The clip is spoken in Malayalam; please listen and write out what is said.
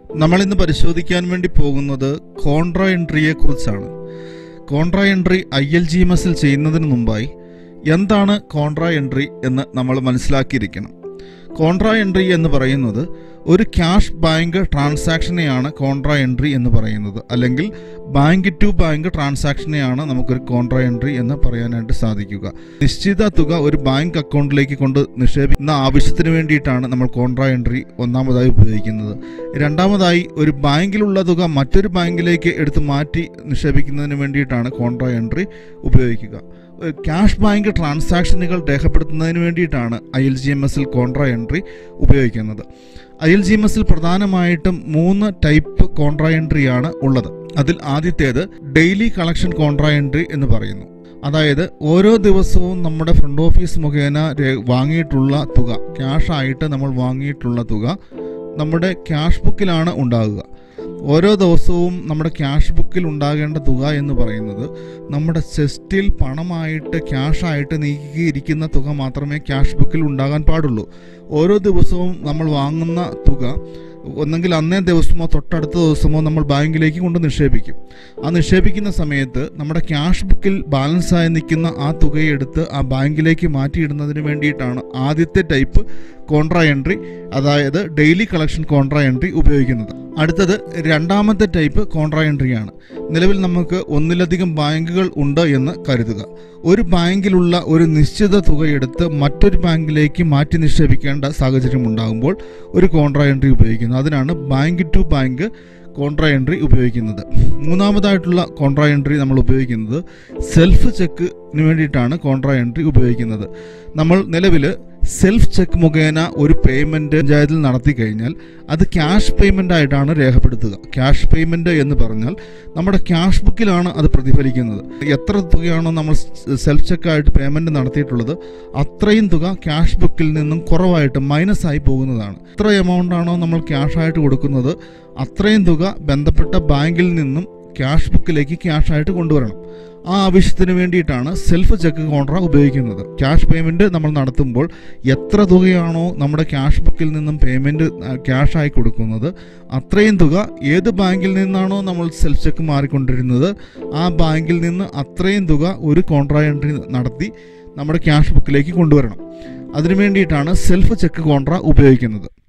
നമ്മളിന്ന് പരിശോധിക്കാൻ വേണ്ടി പോകുന്നത് കോൺട്രാ എൻട്രിയെ കുറിച്ചാണ് contra entry I L G M എസിൽ ചെയ്യുന്നതിന് മുമ്പായി എന്താണ് കോൺട്രാ എൻട്രി എന്ന് നമ്മൾ മനസ്സിലാക്കിയിരിക്കണം കോൺട്രാ എൻട്രി എന്ന് പറയുന്നത് ഒരു ക്യാഷ് ബാങ്ക് ട്രാൻസാക്ഷനെയാണ് കോൺട്രാ എൻട്രി എന്ന് പറയുന്നത് അല്ലെങ്കിൽ ബാങ്ക് ടു ബാങ്ക് ട്രാൻസാക്ഷനെയാണ് നമുക്കൊരു കോൺട്രാ എൻട്രി എന്ന് പറയാനായിട്ട് സാധിക്കുക നിശ്ചിത തുക ഒരു ബാങ്ക് അക്കൗണ്ടിലേക്ക് കൊണ്ട് നിക്ഷേപിക്കുന്ന ആവശ്യത്തിന് വേണ്ടിയിട്ടാണ് നമ്മൾ കോൺട്രാ എൻട്രി ഒന്നാമതായി ഉപയോഗിക്കുന്നത് രണ്ടാമതായി ഒരു ബാങ്കിലുള്ള തുക മറ്റൊരു ബാങ്കിലേക്ക് എടുത്ത് മാറ്റി നിക്ഷേപിക്കുന്നതിന് വേണ്ടിയിട്ടാണ് കോൺട്രാ എൻട്രി ഉപയോഗിക്കുക ഒരു ക്യാഷ് ബാങ്ക് ട്രാൻസാക്ഷനുകൾ രേഖപ്പെടുത്തുന്നതിന് വേണ്ടിയിട്ടാണ് ഐ എൽ ജി എം എസിൽ കോൺട്രാ എൻട്രി ഉപയോഗിക്കുന്നത് ഐ എൽ ജി എം എസിൽ പ്രധാനമായിട്ടും മൂന്ന് ടൈപ്പ് കോൺട്രാ എൻട്രിയാണ് ഉള്ളത് അതിൽ ആദ്യത്തേത് ഡെയിലി കളക്ഷൻ കോൺട്രാ എൻട്രി എന്ന് പറയുന്നു അതായത് ഓരോ ദിവസവും നമ്മുടെ ഫ്രണ്ട് ഓഫീസ് മുഖേന രേ- വാങ്ങിയിട്ടുള്ള തുക ക്യാഷ് ആയിട്ട് നമ്മൾ വാങ്ങിയിട്ടുള്ള തുക നമ്മുടെ ക്യാഷ് ബുക്കിലാണ് ഉണ്ടാകുക ഓരോ ദിവസവും നമ്മുടെ ക്യാഷ് ബുക്കിൽ ഉണ്ടാകേണ്ട തുക എന്ന് പറയുന്നത് നമ്മുടെ ചെസ്റ്റിൽ പണമായിട്ട് ക്യാഷായിട്ട് നീക്കിയിരിക്കുന്ന തുക മാത്രമേ ക്യാഷ് ബുക്കിൽ ഉണ്ടാകാൻ പാടുള്ളൂ ഓരോ ദിവസവും നമ്മൾ വാങ്ങുന്ന തുക ഒന്നെങ്കിൽ അന്നേ ദിവസമോ തൊട്ടടുത്ത ദിവസമോ നമ്മൾ ബാങ്കിലേക്ക് കൊണ്ട് നിക്ഷേപിക്കും ആ നിക്ഷേപിക്കുന്ന സമയത്ത് നമ്മുടെ ക്യാഷ് ബുക്കിൽ ബാലൻസായി നിൽക്കുന്ന ആ തുകയെടുത്ത് ആ ബാങ്കിലേക്ക് മാറ്റിയിടുന്നതിന് വേണ്ടിയിട്ടാണ് ആദ്യത്തെ ടൈപ്പ് കോൺട്രാ എൻട്രി അതായത് ഡെയിലി കളക്ഷൻ കോൺട്രാ എൻട്രി ഉപയോഗിക്കുന്നത് അടുത്തത് രണ്ടാമത്തെ ടൈപ്പ് കോൺട്രാ എൻട്രിയാണ് നിലവിൽ നമുക്ക് ഒന്നിലധികം ബാങ്കുകൾ ഉണ്ട് എന്ന് കരുതുക ഒരു ബാങ്കിലുള്ള ഒരു നിശ്ചിത തുകയെടുത്ത് മറ്റൊരു ബാങ്കിലേക്ക് മാറ്റി നിക്ഷേപിക്കേണ്ട സാഹചര്യം ഉണ്ടാകുമ്പോൾ ഒരു കോൺട്രാ എൻട്രി ഉപയോഗിക്കുന്നു അതിനാണ് bank to bank contra entry ഉപയോഗിക്കുന്നത് മൂന്നാമതായിട്ടുള്ള കോൺട്രാ എൻട്രി നമ്മൾ ഉപയോഗിക്കുന്നത് സെൽഫ് ചെക്കിന് വേണ്ടിയിട്ടാണ് കോൺട്രാ എൻട്രി ഉപയോഗിക്കുന്നത് നമ്മൾ നിലവിൽ സെൽഫ് ചെക്ക് മുഖേന ഒരു പേയ്മെൻറ്റ് പഞ്ചായത്തിൽ നടത്തി കഴിഞ്ഞാൽ അത് ക്യാഷ് പേയ്മെൻ്റ് ആയിട്ടാണ് രേഖപ്പെടുത്തുക ക്യാഷ് പേയ്മെൻറ്റ് എന്ന് പറഞ്ഞാൽ നമ്മുടെ ക്യാഷ് ബുക്കിലാണ് അത് പ്രതിഫലിക്കുന്നത് എത്ര തുകയാണോ നമ്മൾ സെൽഫ് ചെക്കായിട്ട് പേയ്മെൻറ്റ് നടത്തിയിട്ടുള്ളത് അത്രയും തുക ക്യാഷ് ബുക്കിൽ നിന്നും കുറവായിട്ട് മൈനസ് ആയി പോകുന്നതാണ് എത്ര എമൗണ്ട് ആണോ നമ്മൾ ക്യാഷ് ആയിട്ട് കൊടുക്കുന്നത് അത്രയും തുക ബന്ധപ്പെട്ട ബാങ്കിൽ നിന്നും ക്യാഷ് ബുക്കിലേക്ക് ക്യാഷ് ആയിട്ട് കൊണ്ടുവരണം ആ ആവശ്യത്തിന് വേണ്ടിയിട്ടാണ് സെൽഫ് ചെക്ക് കോൺട്രാ ഉപയോഗിക്കുന്നത് ക്യാഷ് പേയ്മെൻറ്റ് നമ്മൾ നടത്തുമ്പോൾ എത്ര തുകയാണോ നമ്മുടെ ക്യാഷ് ബുക്കിൽ നിന്നും പേയ്മെൻറ്റ് ക്യാഷ് ആയി കൊടുക്കുന്നത് അത്രയും തുക ഏത് ബാങ്കിൽ നിന്നാണോ നമ്മൾ സെൽഫ് ചെക്ക് മാറിക്കൊണ്ടിരുന്നത് ആ ബാങ്കിൽ നിന്ന് അത്രയും തുക ഒരു കോൺട്രാ എൻട്രി നടത്തി നമ്മുടെ ക്യാഷ് ബുക്കിലേക്ക് കൊണ്ടുവരണം അതിനു വേണ്ടിയിട്ടാണ് സെൽഫ് ചെക്ക് കോൺട്രാ ഉപയോഗിക്കുന്നത്